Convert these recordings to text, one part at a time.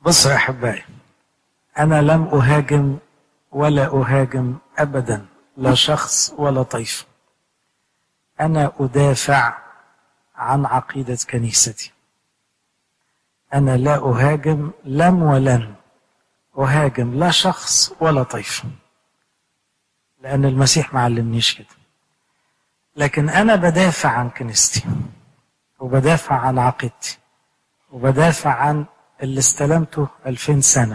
بصوا يا احبائي انا لم اهاجم ولا اهاجم ابدا لا شخص ولا طائفه انا ادافع عن عقيده كنيستي انا لا اهاجم لم ولن اهاجم لا شخص ولا طائفه لان المسيح ما علمنيش كده لكن انا بدافع عن كنيستي وبدافع عن عقيدتي وبدافع عن اللي استلمته ألفين سنة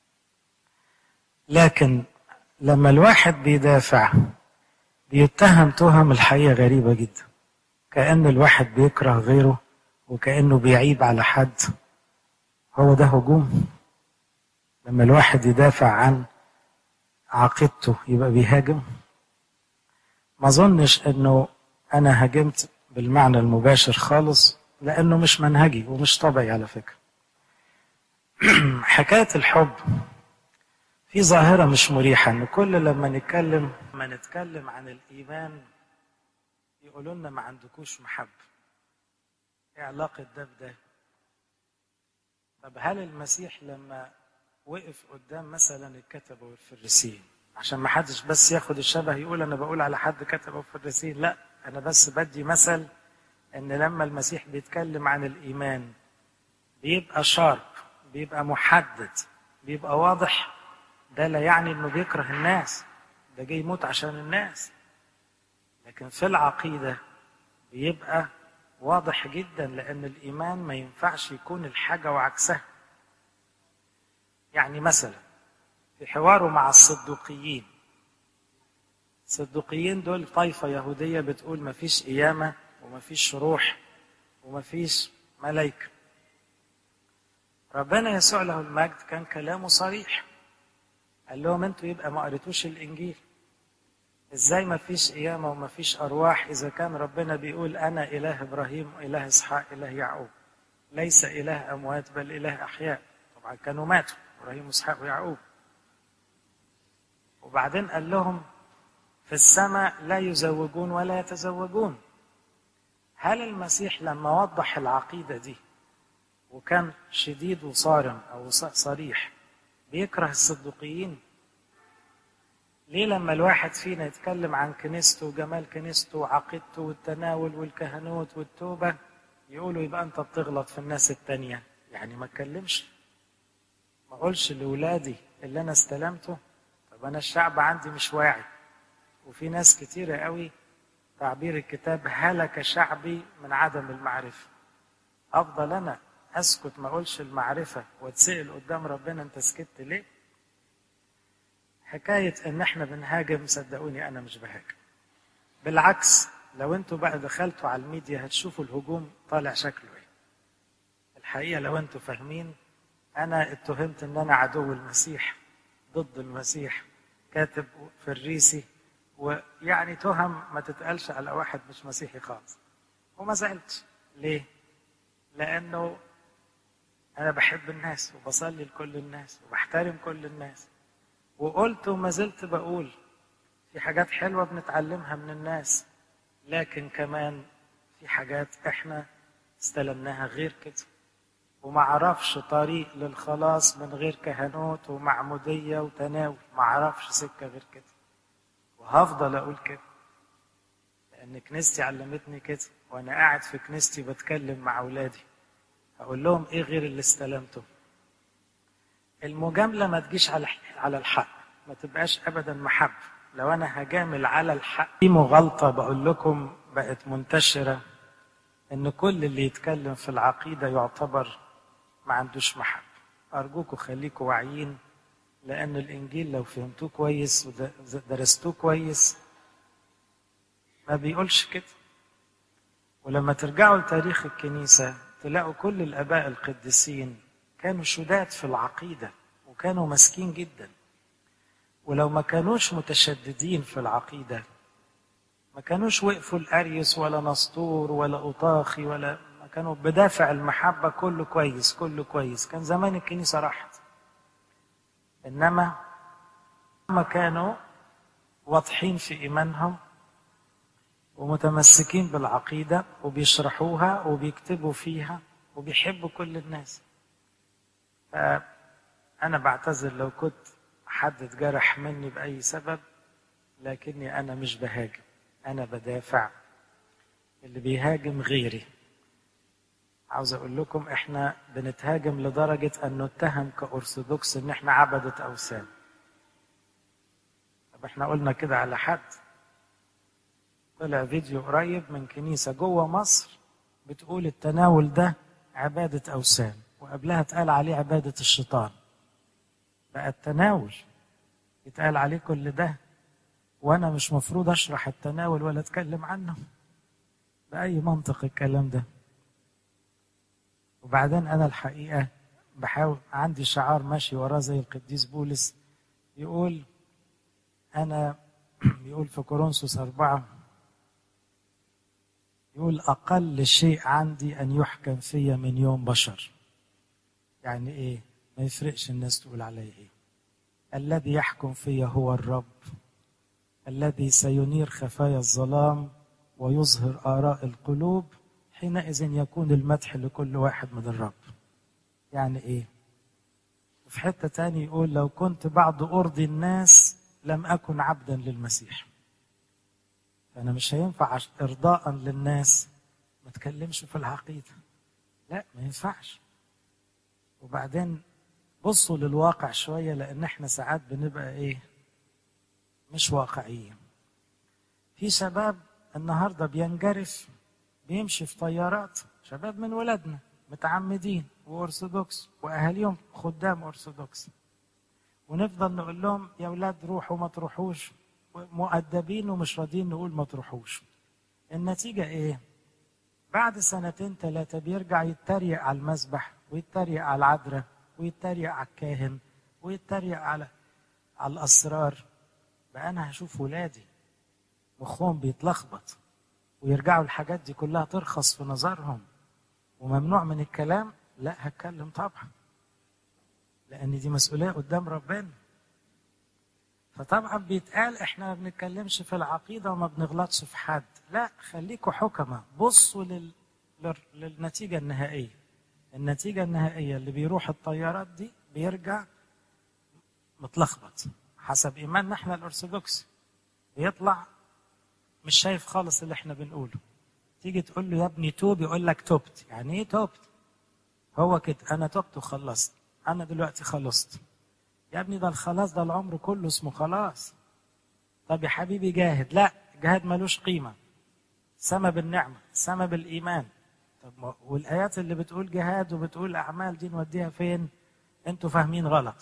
لكن لما الواحد بيدافع بيتهم تهم الحقيقة غريبة جدا كأن الواحد بيكره غيره وكأنه بيعيب على حد هو ده هجوم لما الواحد يدافع عن عقيدته يبقى بيهاجم ما اظنش انه انا هاجمت بالمعنى المباشر خالص لانه مش منهجي ومش طبعي على فكره حكايه الحب في ظاهره مش مريحه ان كل لما نتكلم لما نتكلم عن الايمان يقولوا لنا ما عندكوش محبه ايه علاقه ده بده طب هل المسيح لما وقف قدام مثلا الكتبه والفريسيين عشان ما حدش بس ياخد الشبه يقول انا بقول على حد كتبه وفريسيين لا انا بس بدي مثل ان لما المسيح بيتكلم عن الايمان بيبقى شارب بيبقى محدد بيبقى واضح ده لا يعني انه بيكره الناس ده جاي يموت عشان الناس لكن في العقيده بيبقى واضح جدا لان الايمان ما ينفعش يكون الحاجه وعكسها يعني مثلا في حواره مع الصدوقيين الصدوقيين دول طائفة يهودية بتقول ما فيش قيامة وما فيش روح وما فيش ملائكة ربنا يسوع له المجد كان كلامه صريح قال لهم انتوا يبقى ما قريتوش الانجيل ازاي ما فيش قيامة وما فيش ارواح اذا كان ربنا بيقول انا اله ابراهيم واله اسحاق اله يعقوب ليس اله اموات بل اله احياء طبعا كانوا ماتوا ابراهيم واسحاق ويعقوب وبعدين قال لهم في السماء لا يزوجون ولا يتزوجون هل المسيح لما وضح العقيده دي وكان شديد وصارم او صريح بيكره الصدوقيين ليه لما الواحد فينا يتكلم عن كنيسته وجمال كنيسته وعقيدته والتناول والكهنوت والتوبه يقولوا يبقى انت بتغلط في الناس التانيه يعني ما اتكلمش ما اقولش لاولادي اللي انا استلمته طب انا الشعب عندي مش واعي وفي ناس كتيره قوي تعبير الكتاب هلك شعبي من عدم المعرفه افضل انا اسكت ما اقولش المعرفه واتسال قدام ربنا انت سكت ليه حكايه ان احنا بنهاجم صدقوني انا مش بهاجم بالعكس لو انتوا بقى دخلتوا على الميديا هتشوفوا الهجوم طالع شكله ايه الحقيقه لو انتوا فاهمين انا اتهمت ان انا عدو المسيح ضد المسيح كاتب فريسي ويعني تهم ما تتقالش على واحد مش مسيحي خالص وما زعلتش ليه لانه انا بحب الناس وبصلي لكل الناس وبحترم كل الناس وقلت وما زلت بقول في حاجات حلوه بنتعلمها من الناس لكن كمان في حاجات احنا استلمناها غير كده وما عرفش طريق للخلاص من غير كهنوت ومعمودية وتناول ما عرفش سكة غير كده وهفضل أقول كده لأن كنيستي علمتني كده وأنا قاعد في كنيستي بتكلم مع أولادي أقول لهم إيه غير اللي استلمته المجاملة ما تجيش على على الحق ما تبقاش أبدا محب لو أنا هجامل على الحق في مغالطة بقول لكم بقت منتشرة إن كل اللي يتكلم في العقيدة يعتبر ما عندوش محبة أرجوكم خليكم واعيين لأن الإنجيل لو فهمتوه كويس ودرستوه كويس ما بيقولش كده ولما ترجعوا لتاريخ الكنيسة تلاقوا كل الآباء القديسين كانوا شداد في العقيدة وكانوا ماسكين جدا ولو ما كانوش متشددين في العقيدة ما كانوش وقفوا الأريس ولا نسطور ولا أوطاخي ولا ما كانوا بدافع المحبة كله كويس كله كويس كان زمان الكنيسة راحت إنما ما كانوا واضحين في إيمانهم ومتمسكين بالعقيدة وبيشرحوها وبيكتبوا فيها وبيحبوا كل الناس أنا بعتذر لو كنت حد اتجرح مني بأي سبب لكني أنا مش بهاجم أنا بدافع اللي بيهاجم غيري عاوز أقول لكم إحنا بنتهاجم لدرجة أن نتهم كأرثوذكس إن إحنا عبدة أوثان طب إحنا قلنا كده على حد طلع فيديو قريب من كنيسة جوه مصر بتقول التناول ده عبادة أوثان وقبلها اتقال عليه عبادة الشيطان بقى التناول يتقال عليه كل ده وأنا مش مفروض أشرح التناول ولا أتكلم عنه بأي منطق الكلام ده وبعدين أنا الحقيقة بحاول عندي شعار ماشي وراه زي القديس بولس يقول أنا بيقول في كورنثوس أربعة يقول أقل شيء عندي أن يحكم فيا من يوم بشر يعني إيه ما يفرقش الناس تقول عليه إيه الذي يحكم فيا هو الرب الذي سينير خفايا الظلام ويظهر آراء القلوب حينئذ يكون المدح لكل واحد من الرب يعني إيه وفي حتة تاني يقول لو كنت بعد أرضي الناس لم أكن عبدا للمسيح فأنا مش هينفع إرضاء للناس ما تكلمش في العقيدة لا ما ينفعش وبعدين بصوا للواقع شوية لأن احنا ساعات بنبقى إيه مش واقعيين في شباب النهارده بينجرف بيمشي في طيارات شباب من ولادنا متعمدين وارثوذكس واهاليهم خدام ارثوذكس ونفضل نقول لهم يا اولاد روحوا ما تروحوش مؤدبين ومش راضيين نقول ما تروحوش النتيجه ايه بعد سنتين ثلاثه بيرجع يتريق على المسبح ويتريق على العذراء ويتريق على الكاهن ويتريق على على الاسرار بقى انا هشوف ولادي مخهم بيتلخبط ويرجعوا الحاجات دي كلها ترخص في نظرهم وممنوع من الكلام لا هتكلم طبعا لان دي مسؤوليه قدام ربنا فطبعا بيتقال احنا ما بنتكلمش في العقيده وما بنغلطش في حد لا خليكوا حكمة بصوا لل... للنتيجه النهائيه النتيجه النهائيه اللي بيروح الطيارات دي بيرجع متلخبط حسب ايماننا احنا الارثوذكس بيطلع مش شايف خالص اللي احنا بنقوله تيجي تقول له يا ابني توب يقول لك توبت يعني ايه توبت هو كده انا توبت وخلصت انا دلوقتي خلصت يا ابني ده الخلاص ده العمر كله اسمه خلاص طب يا حبيبي جاهد لا جهاد ملوش قيمة سما بالنعمة سما بالإيمان طب والآيات اللي بتقول جهاد وبتقول أعمال دي نوديها فين انتوا فاهمين غلط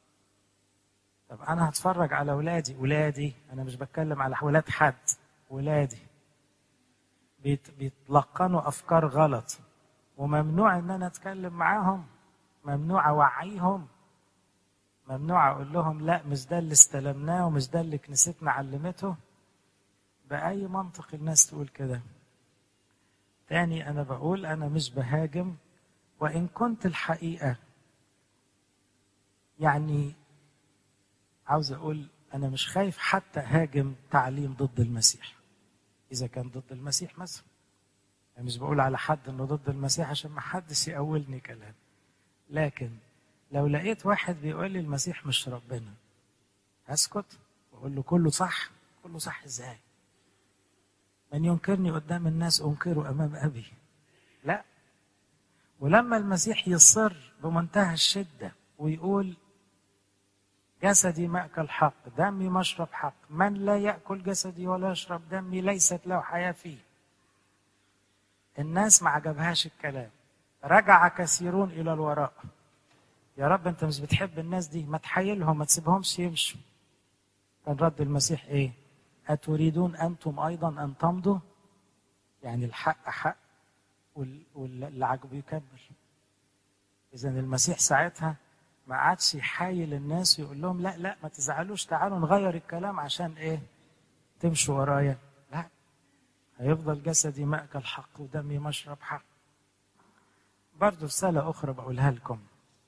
طب أنا هتفرج على ولادي ولادي أنا مش بتكلم على ولاد حد ولادي بيت بيتلقنوا افكار غلط وممنوع ان انا اتكلم معاهم ممنوع اوعيهم ممنوع اقول لهم لا مش ده اللي استلمناه ومش ده اللي كنيستنا علمته باي منطق الناس تقول كده تاني انا بقول انا مش بهاجم وان كنت الحقيقه يعني عاوز اقول انا مش خايف حتى هاجم تعليم ضد المسيح اذا كان ضد المسيح مثلا يعني مش بقول على حد انه ضد المسيح عشان ما حدش يقولني كلام لكن لو لقيت واحد بيقول لي المسيح مش ربنا هسكت واقول له كله صح كله صح ازاي من ينكرني قدام الناس انكره امام ابي لا ولما المسيح يصر بمنتهى الشده ويقول جسدي مأكل حق دمي مشرب حق من لا يأكل جسدي ولا يشرب دمي ليست له حياة فيه الناس ما عجبهاش الكلام رجع كثيرون إلى الوراء يا رب أنت مش بتحب الناس دي ما تحيلهم ما تسيبهمش يمشوا كان رد المسيح إيه أتريدون أنتم أيضا أن تمضوا يعني الحق حق واللي عجبه يكمل إذا المسيح ساعتها ما عادش يحايل الناس ويقول لهم لا لا ما تزعلوش تعالوا نغير الكلام عشان ايه تمشوا ورايا لا هيفضل جسدي مأكل حق ودمي مشرب حق برضو رسالة أخرى بقولها لكم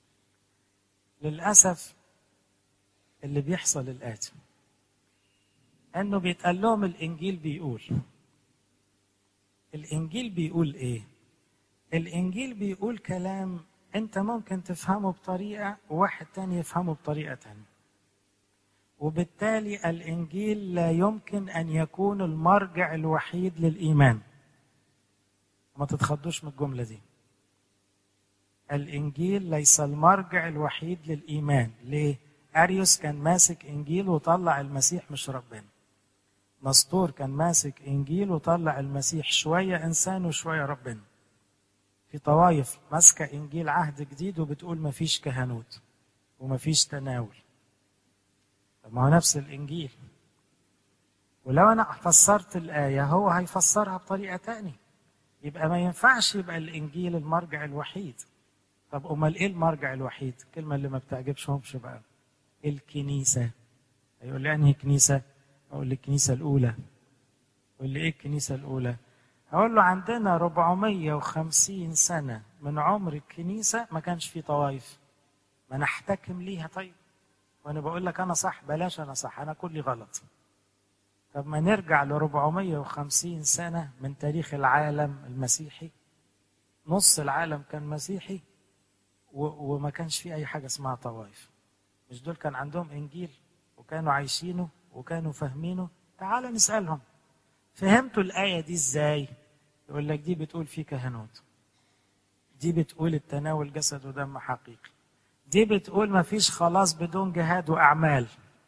للأسف اللي بيحصل الآتي أنه بيتقال لهم الإنجيل بيقول الإنجيل بيقول إيه؟ الإنجيل بيقول كلام انت ممكن تفهمه بطريقة وواحد تاني يفهمه بطريقة تانية وبالتالي الانجيل لا يمكن ان يكون المرجع الوحيد للايمان ما تتخضوش من الجملة دي الانجيل ليس المرجع الوحيد للايمان ليه اريوس كان ماسك انجيل وطلع المسيح مش ربنا نسطور كان ماسك انجيل وطلع المسيح شويه انسان وشويه ربنا في طوائف ماسكه انجيل عهد جديد وبتقول ما فيش كهنوت وما فيش تناول طب ما هو نفس الانجيل ولو انا فسرت الايه هو هيفسرها بطريقه تانية يبقى ما ينفعش يبقى الانجيل المرجع الوحيد طب امال ايه المرجع الوحيد الكلمه اللي ما بتعجبشهمش بقى الكنيسه هيقول لي انهي كنيسه اقول لي الكنيسه الاولى يقول لي ايه الكنيسه الاولى هقول له عندنا 450 سنه من عمر الكنيسه ما كانش في طوائف ما نحتكم ليها طيب وانا بقول لك انا صح بلاش انا صح انا كلي غلط طب ما نرجع ل 450 سنه من تاريخ العالم المسيحي نص العالم كان مسيحي و- وما كانش في اي حاجه اسمها طوائف مش دول كان عندهم انجيل وكانوا عايشينه وكانوا فاهمينه تعال نسالهم فهمتوا الايه دي ازاي يقول لك دي بتقول في كهنوت دي بتقول التناول جسد ودم حقيقي دي بتقول ما فيش خلاص بدون جهاد واعمال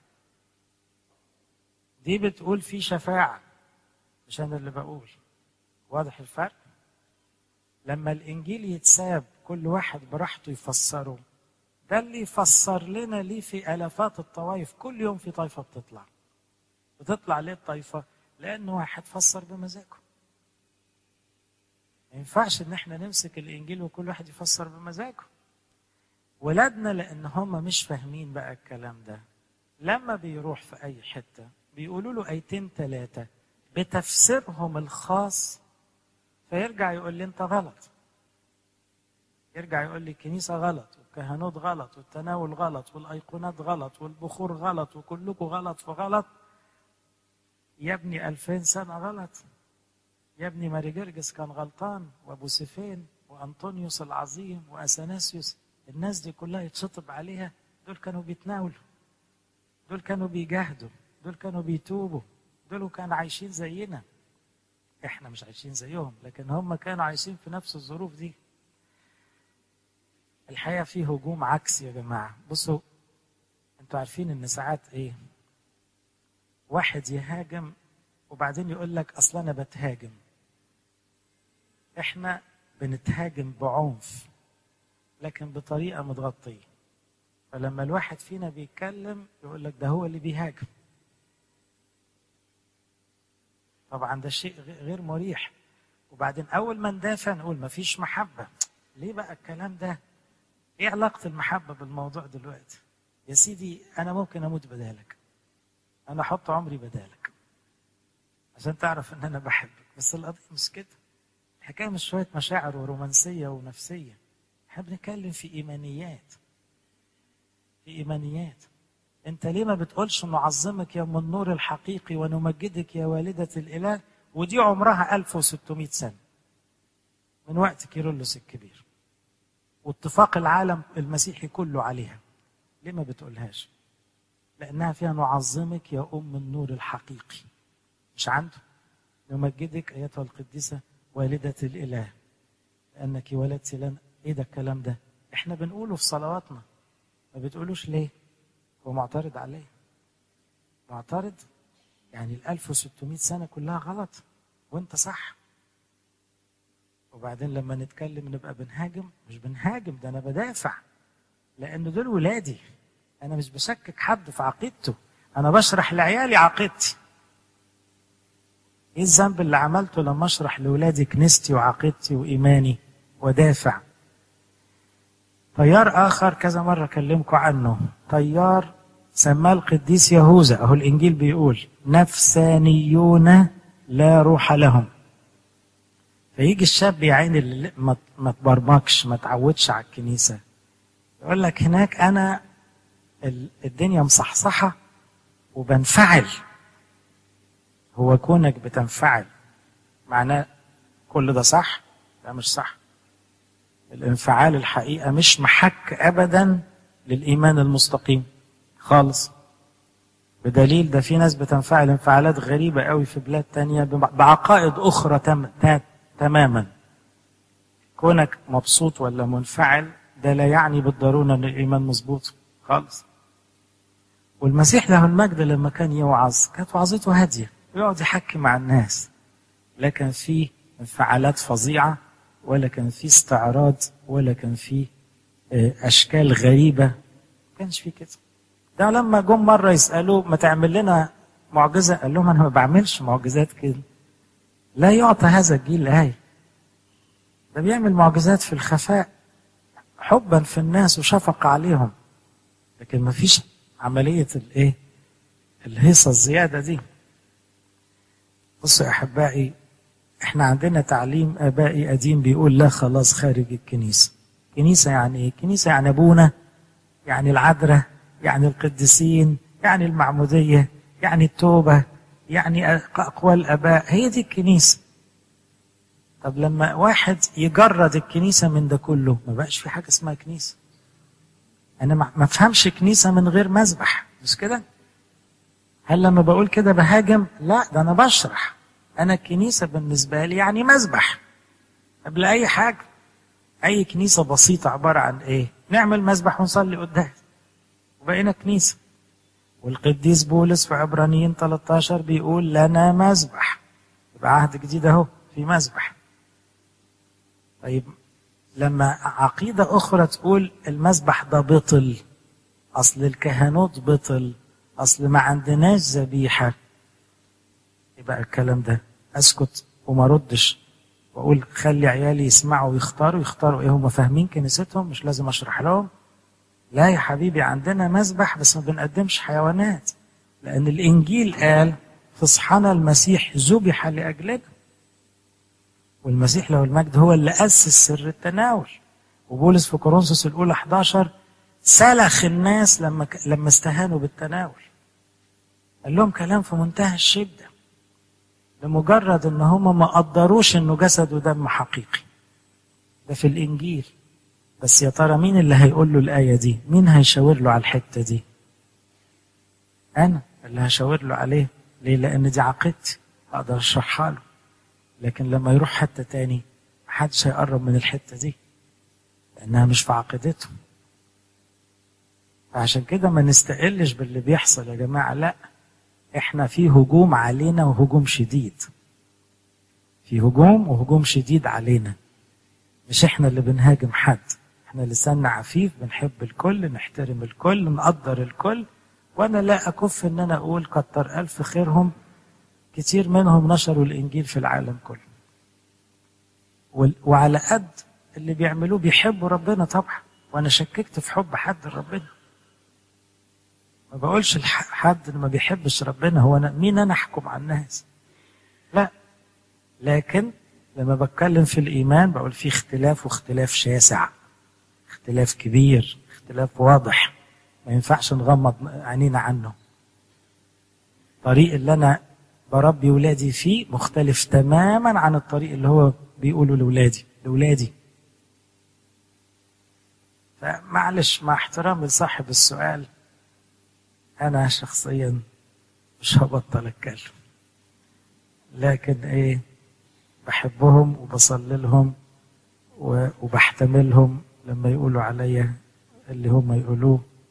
دي بتقول في شفاعه مش انا اللي بقول واضح الفرق لما الانجيل يتساب كل واحد براحته يفسره ده اللي يفسر لنا ليه في الافات الطوائف كل يوم في طائفه بتطلع بتطلع ليه الطائفه لان واحد فسر بمزاجه ما ينفعش ان احنا نمسك الانجيل وكل واحد يفسر بمزاجه ولادنا لان هم مش فاهمين بقى الكلام ده لما بيروح في اي حته بيقولوا له ايتين ثلاثه بتفسيرهم الخاص فيرجع يقول لي انت غلط يرجع يقول لي الكنيسه غلط والكهنوت غلط والتناول غلط والايقونات غلط والبخور غلط وكلكم غلط فغلط يا ابني ألفين سنة غلط يا ابني ماري جرجس كان غلطان وأبو سفين وأنطونيوس العظيم وأثناسيوس الناس دي كلها يتشطب عليها دول كانوا بيتناولوا دول كانوا بيجاهدوا دول كانوا بيتوبوا دول كانوا عايشين زينا احنا مش عايشين زيهم لكن هم كانوا عايشين في نفس الظروف دي الحقيقه في هجوم عكسي يا جماعه بصوا انتوا عارفين ان ساعات ايه واحد يهاجم وبعدين يقول لك اصل انا بتهاجم احنا بنتهاجم بعنف لكن بطريقه متغطيه فلما الواحد فينا بيتكلم يقول لك ده هو اللي بيهاجم طبعا ده شيء غير مريح وبعدين اول ما ندافع نقول مفيش محبه ليه بقى الكلام ده ايه علاقه المحبه بالموضوع دلوقتي يا سيدي انا ممكن اموت بدالك انا احط عمري بدالك عشان تعرف ان انا بحبك بس القضيه مش كده الحكايه مش شويه مشاعر ورومانسيه ونفسيه احنا بنتكلم في ايمانيات في ايمانيات انت ليه ما بتقولش نعظمك يا ام النور الحقيقي ونمجدك يا والدة الاله ودي عمرها 1600 سنة من وقت كيرلس الكبير واتفاق العالم المسيحي كله عليها ليه ما بتقولهاش لانها فيها نعظمك يا ام النور الحقيقي مش عنده نمجدك ايتها القديسة والدة الاله لانك ولدت لنا ايه ده الكلام ده احنا بنقوله في صلواتنا ما بتقولوش ليه هو معترض عليه معترض يعني ال 1600 سنة كلها غلط وانت صح وبعدين لما نتكلم نبقى بنهاجم مش بنهاجم ده انا بدافع لان دول ولادي انا مش بشكك حد في عقيدته انا بشرح لعيالي عقيدتي ايه الذنب اللي عملته لما اشرح لاولادي كنيستي وعقيدتي وايماني ودافع تيار اخر كذا مره اكلمكم عنه تيار سماه القديس يهوذا اهو الانجيل بيقول نفسانيون لا روح لهم فيجي الشاب يا عيني اللي ما ما تبرمجش ما تعودش على الكنيسه يقول لك هناك انا الدنيا مصحصحه وبنفعل هو كونك بتنفعل معناه كل ده صح؟ لا مش صح الانفعال الحقيقة مش محك أبدا للإيمان المستقيم خالص بدليل ده في ناس بتنفعل انفعالات غريبة قوي في بلاد تانية بعقائد أخرى تم تماما كونك مبسوط ولا منفعل ده لا يعني بالضرورة أن الإيمان مظبوط خالص والمسيح له المجد لما كان يوعظ كانت وعظته هادية يقعد يحكي مع الناس لا كان فيه انفعالات فظيعة ولا كان فيه استعراض ولا كان فيه أشكال غريبة ما كانش فيه كده ده لما جم مرة يسألوه ما تعمل لنا معجزة قال لهم أنا ما بعملش معجزات كده لا يعطى هذا الجيل آية ده بيعمل معجزات في الخفاء حبا في الناس وشفقة عليهم لكن ما فيش عملية الايه الهيصة الزيادة دي بصوا يا أحبائي احنا عندنا تعليم آبائي قديم بيقول لا خلاص خارج الكنيسة كنيسة يعني ايه كنيسة يعني أبونا يعني العذراء يعني القديسين يعني المعمودية يعني التوبة يعني أقوال الآباء هي دي الكنيسة طب لما واحد يجرد الكنيسة من ده كله ما بقاش في حاجة اسمها كنيسة أنا ما افهمش كنيسة من غير مذبح مش كده هل لما بقول كده بهاجم لا ده أنا بشرح أنا الكنيسة بالنسبة لي يعني مذبح قبل أي حاجة أي كنيسة بسيطة عبارة عن إيه نعمل مذبح ونصلي قدام وبقينا كنيسة والقديس بولس في عبرانيين 13 بيقول لنا مذبح يبقى عهد جديد اهو في مذبح طيب لما عقيدة أخرى تقول المذبح ده بطل أصل الكهنوت بطل أصل ما عندناش ذبيحة يبقى الكلام ده أسكت وما ردش وأقول خلي عيالي يسمعوا ويختاروا يختاروا إيه هم فاهمين كنيستهم مش لازم أشرح لهم لا يا حبيبي عندنا مذبح بس ما بنقدمش حيوانات لأن الإنجيل قال في صحنا المسيح ذبح لأجلنا والمسيح له المجد هو اللي أسس سر التناول وبولس في كورنثوس الأولى 11 سلخ الناس لما لما استهانوا بالتناول قال لهم كلام في منتهى الشدة لمجرد ان هم ما قدروش انه جسد ودم حقيقي ده في الانجيل بس يا ترى مين اللي هيقول له الآية دي مين هيشاور له على الحتة دي أنا اللي هشاور له عليه ليه لأن دي عقيدتي أقدر أشرحها له لكن لما يروح حتة تاني محدش هيقرب من الحتة دي لأنها مش في عقيدته فعشان كده ما نستقلش باللي بيحصل يا جماعة لا احنا في هجوم علينا وهجوم شديد في هجوم وهجوم شديد علينا مش احنا اللي بنهاجم حد احنا لساننا عفيف بنحب الكل نحترم الكل نقدر الكل وانا لا اكف ان انا اقول كتر الف خيرهم كتير منهم نشروا الانجيل في العالم كله وعلى قد اللي بيعملوه بيحبوا ربنا طبعا وانا شككت في حب حد لربنا ما بقولش حد ما بيحبش ربنا هو أنا مين انا احكم على الناس لا لكن لما بتكلم في الايمان بقول في اختلاف واختلاف شاسع اختلاف كبير اختلاف واضح ما ينفعش نغمض عينينا عنه الطريق اللي انا بربي ولادي فيه مختلف تماما عن الطريق اللي هو بيقوله لاولادي لاولادي فمعلش مع احترامي لصاحب السؤال انا شخصيا مش هبطل اتكلم لكن ايه بحبهم وبصلي لهم وبحتملهم لما يقولوا عليا اللي هم يقولوه